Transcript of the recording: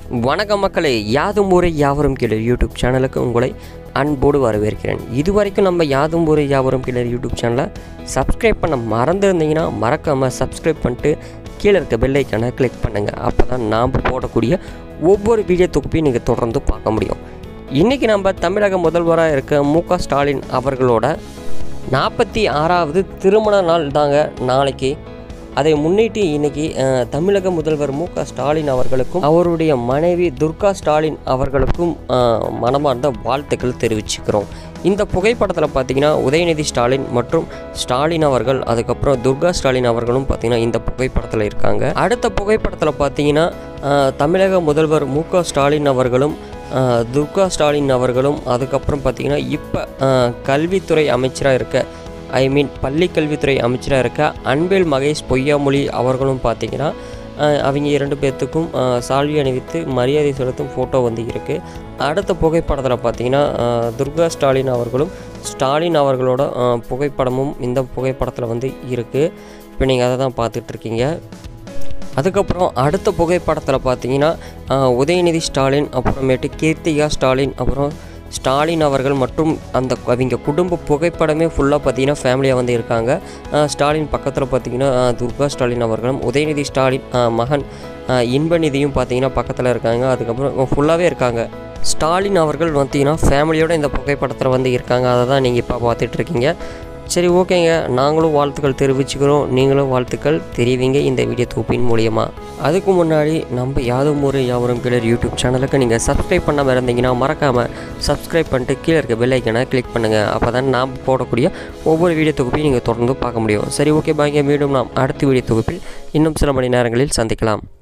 வணக்கம் மக்களே யாதும் ஊரை யாவரும் கிளர் யூடியூப் சேனலுக்கு உங்களை அன்போடு வரவேற்கிறேன் இதுவரைக்கும் நம்ம யாதும் ஊரை யாவரும் கிளர் யூடியூப் சேனலை சப்ஸ்கிரைப் பண்ண மறந்துருந்தீங்கன்னா மறக்காமல் சப்ஸ்கிரைப் பண்ணிட்டு கீழே இருக்க பெல் ஐக்கானை கிளிக் பண்ணுங்கள் அப்போ தான் நாம் போடக்கூடிய ஒவ்வொரு வீடியோ தொகுப்பையும் நீங்கள் தொடர்ந்து பார்க்க முடியும் இன்றைக்கி நம்ம தமிழக முதல்வராக இருக்க மு க ஸ்டாலின் அவர்களோட நாற்பத்தி ஆறாவது திருமண நாள் தாங்க நாளைக்கு அதை முன்னிட்டு இன்னைக்கு அஹ், தமிழக முதல்வர் மு க ஸ்டாலின் அவர்களுக்கும் அவருடைய மனைவி துர்கா ஸ்டாலின் அவர்களுக்கும் அஹ், மனமார்ந்த வாழ்த்துக்கள் தெரிவிச்சுக்கிறோம் இந்த புகைப்படத்தில் பார்த்தீங்கன்னா உதயநிதி ஸ்டாலின் மற்றும் ஸ்டாலின் அவர்கள் அதுக்கப்புறம் துர்கா ஸ்டாலின் அவர்களும் பார்த்தீங்கன்னா இந்த புகைப்படத்தில் இருக்காங்க அடுத்த புகைப்படத்தில் பார்த்தீங்கன்னா அஹ், தமிழக முதல்வர் மு க ஸ்டாலின் அவர்களும் அஹ், துர்கா ஸ்டாலின் அவர்களும் அதுக்கப்புறம் பார்த்தீங்கன்னா இப்போ கல்வித்துறை அமைச்சராக இருக்க ஐ மீன் பள்ளி கல்வித்துறை அமைச்சராக இருக்க அன்பில் மகேஷ் பொய்யாமொழி அவர்களும் பார்த்தீங்கன்னா அஹ், அவங்க இரண்டு பேர்த்துக்கும் அஹ், சால்வி அணிவித்து மரியாதை செலுத்தும் ஃபோட்டோ வந்து இருக்குது அடுத்த புகைப்படத்தில் பார்த்தீங்கன்னா அஹ், துர்கா ஸ்டாலின் அவர்களும் ஸ்டாலின் அவர்களோட அஹ், புகைப்படமும் இந்த புகைப்படத்தில் வந்து இருக்குது இப்போ நீங்கள் அதை தான் பார்த்துட்ருக்கீங்க அதுக்கப்புறம் அடுத்த புகைப்படத்தில் பார்த்தீங்கன்னா அஹ், உதயநிதி ஸ்டாலின் அப்புறமேட்டு கீர்த்திகா ஸ்டாலின் அப்புறம் ஸ்டாலின் அவர்கள் மற்றும் அந்த அவங்க குடும்ப புகைப்படமே ஃபுல்லாக பார்த்தீங்கன்னா ஃபேமிலியாக வந்து இருக்காங்க அஹ், ஸ்டாலின் பக்கத்தில் பார்த்தீங்கன்னா அஹ், துர்கா ஸ்டாலின் அவர்களும் உதயநிதி ஸ்டாலின் அஹ், மகன் அஹ், இன்பநிதியும் பார்த்தீங்கன்னா பக்கத்தில் இருக்காங்க அதுக்கப்புறம் ஃபுல்லாகவே இருக்காங்க ஸ்டாலின் அவர்கள் பார்த்தீங்கன்னா ஃபேமிலியோட இந்த புகைப்படத்தில் வந்து இருக்காங்க அதை தான் நீங்கள் இப்போ பார்த்துட்டு இருக்கீங்க சரி ஓகேங்க நாங்களும் வாழ்த்துக்கள் தெரிவிச்சுக்கிறோம் நீங்களும் வாழ்த்துக்கள் தெரிவிங்க இந்த வீடியோ தொகுப்பின் மூலியமா அதுக்கு முன்னாடி நம்ம யாதும் ஊர் யாவரும் கிளர் யூடியூப் சேனலுக்கு நீங்கள் சப்ஸ்கிரைப் பண்ணாமல் இருந்தீங்கன்னா மறக்காமல் சப்ஸ்கிரைப் பண்ணிட்டு கீழே இருக்க பெல் ஐக்கனை கிளிக் பண்ணுங்கள் அப்போ தான் நாம் போடக்கூடிய ஒவ்வொரு வீடியோ தொகுப்பையும் நீங்கள் தொடர்ந்து பார்க்க முடியும் சரி ஓகே பாய்ங்க மீண்டும் நாம் அடுத்த வீடியோ தொகுப்பில் இன்னும் சில மணி நேரங்களில் சந்திக்கலாம்